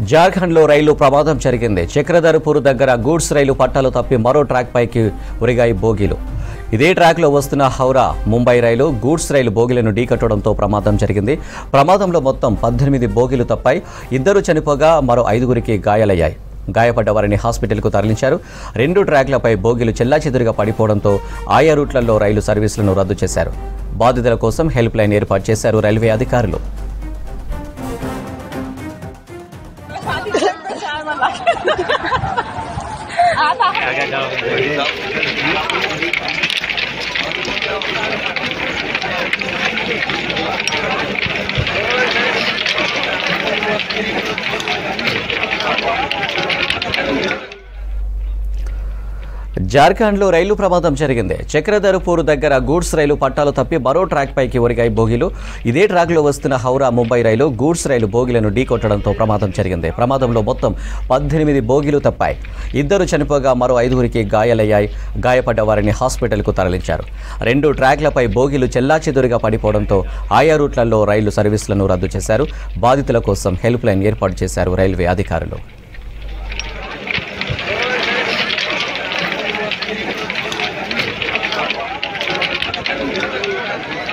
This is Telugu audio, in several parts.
జార్ఖండ్లో రైలు ప్రమాదం జరిగింది చక్రధరపూర్ దగ్గర గూడ్స్ రైలు పట్టాలు తప్పి మరో ట్రాక్ పైకి ఉరిగాయి బోగీలు ఇదే ట్రాక్లో వస్తున్న హౌరా ముంబై రైలు గూడ్స్ రైలు బోగీలను ఢీకట్టడంతో ప్రమాదం జరిగింది ప్రమాదంలో మొత్తం పద్దెనిమిది బోగీలు తప్పాయి ఇద్దరు చనిపోగా మరో ఐదుగురికి గాయాలయ్యాయి గాయపడ్డ వారిని హాస్పిటల్కు తరలించారు రెండు ట్రాక్లపై బోగీలు చెల్లాచెదురుగా పడిపోవడంతో ఆయా రూట్లలో రైలు సర్వీసులను రద్దు చేశారు బాధితుల కోసం హెల్ప్ లైన్ ఏర్పాటు చేశారు రైల్వే అధికారులు జార్ఖండ్లో రైలు ప్రమాదం జరిగింది చక్రధరపూర్ దగ్గర గూడ్స్ రైలు పట్టాలు తప్పి మరో ట్రాక్ పైకి ఒరిగాయి బోగీలు ఇదే ట్రాక్లో వస్తున్న హౌరా ముంబై రైలు గూడ్స్ రైలు బోగీలను ఢీకొట్టడంతో ప్రమాదం జరిగింది ప్రమాదంలో మొత్తం పద్దెనిమిది బోగీలు తప్పాయి ఇద్దరు చనిపోగా మరో ఐదుగురికి గాయాలయ్యాయి గాయపడ్డ వారిని హాస్పిటల్కు తరలించారు రెండు ట్రాక్లపై బోగీలు చెల్లాచెదురుగా పడిపోవడంతో ఆయా రూట్లలో రైలు సర్వీసులను రద్దు చేశారు బాధితుల కోసం హెల్ప్ లైన్ ఏర్పాటు చేశారు రైల్వే అధికారులు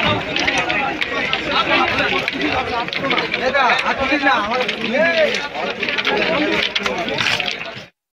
లేదా అట్లా